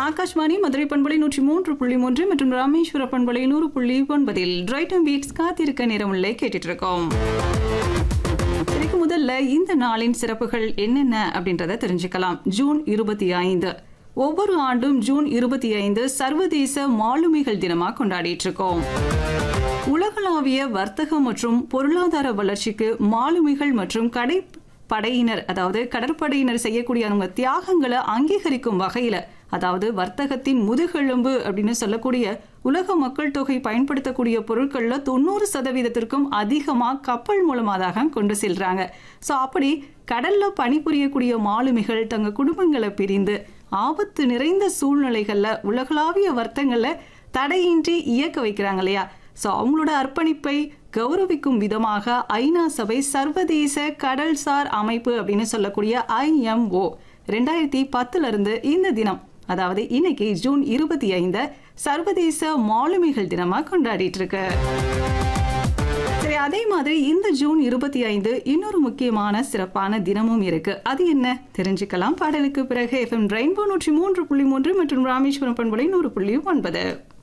ஆகாஷ்வாணி மதுரை பண்பலை நூற்றி மூன்று புள்ளி மூன்று மற்றும் ராமேஸ்வர பண்பலை நூறு புள்ளி ஒன்பதில் ரைட்டம் பீட்ஸ் காத்திருக்க நேரமுள்ளே கேட்டுட்டு இருக்கோம் இதுக்கு முதல்ல இந்த நாளின் சிறப்புகள் என்னென்ன அப்படின்றத தெரிஞ்சுக்கலாம் ஜூன் இருபத்தி ஐந்து ஒவ்வொரு ஆண்டும் ஜூன் இருபத்தி ஐந்து சர்வதேச மாலுமிகள் தினமா கொண்டாடிட்டு இருக்கோம் உலகளாவிய வர்த்தகம் மற்றும் பொருளாதார வளர்ச்சிக்கு மாலுமிகள் மற்றும் கடை படையினர் அதாவது கடற்படையினர் செய்யக்கூடிய அவங்க தியாகங்களை அங்கீகரிக்கும் வகையில அதாவது வர்த்தகத்தின் முதுகெலும்பு அப்படின்னு சொல்லக்கூடிய உலக மக்கள் தொகை பயன்படுத்தக்கூடிய பொருட்கள்ல தொண்ணூறு சதவீதத்திற்கும் அதிகமா கப்பல் மூலமாக தான் கொண்டு செல்றாங்க ஸோ அப்படி கடல்ல பணிபுரியக்கூடிய மாலுமிகள் தங்க குடும்பங்களை பிரிந்து ஆபத்து நிறைந்த சூழ்நிலைகள்ல உலகளாவிய வர்த்தங்களை தடையின்றி இயக்க வைக்கிறாங்க இல்லையா ஸோ அவங்களோட அர்ப்பணிப்பை கௌரவிக்கும் விதமாக ஐநா சபை சர்வதேச கடல்சார் அமைப்பு அப்படின்னு சொல்லக்கூடிய ஐஎம்ஓ ரெண்டாயிரத்தி பத்துல இருந்து இந்த தினம் அதாவது இன்னைக்கு ஜூன் இருபத்தி ஐந்த சர்வதேச மாலுமிகள் தினமா கொண்டாடிட்டு இருக்கு சரி அதே மாதிரி இந்த ஜூன் இருபத்தி ஐந்து இன்னொரு முக்கியமான சிறப்பான தினமும் இருக்கு அது என்ன தெரிஞ்சுக்கலாம் பாடலுக்கு பிறகு எஃப்எம் ரெயின்போ நூற்றி மூன்று புள்ளி மூன்று மற்றும் ராமேஸ்வரம் பண்புலை நூறு புள்ளி ஒன்பது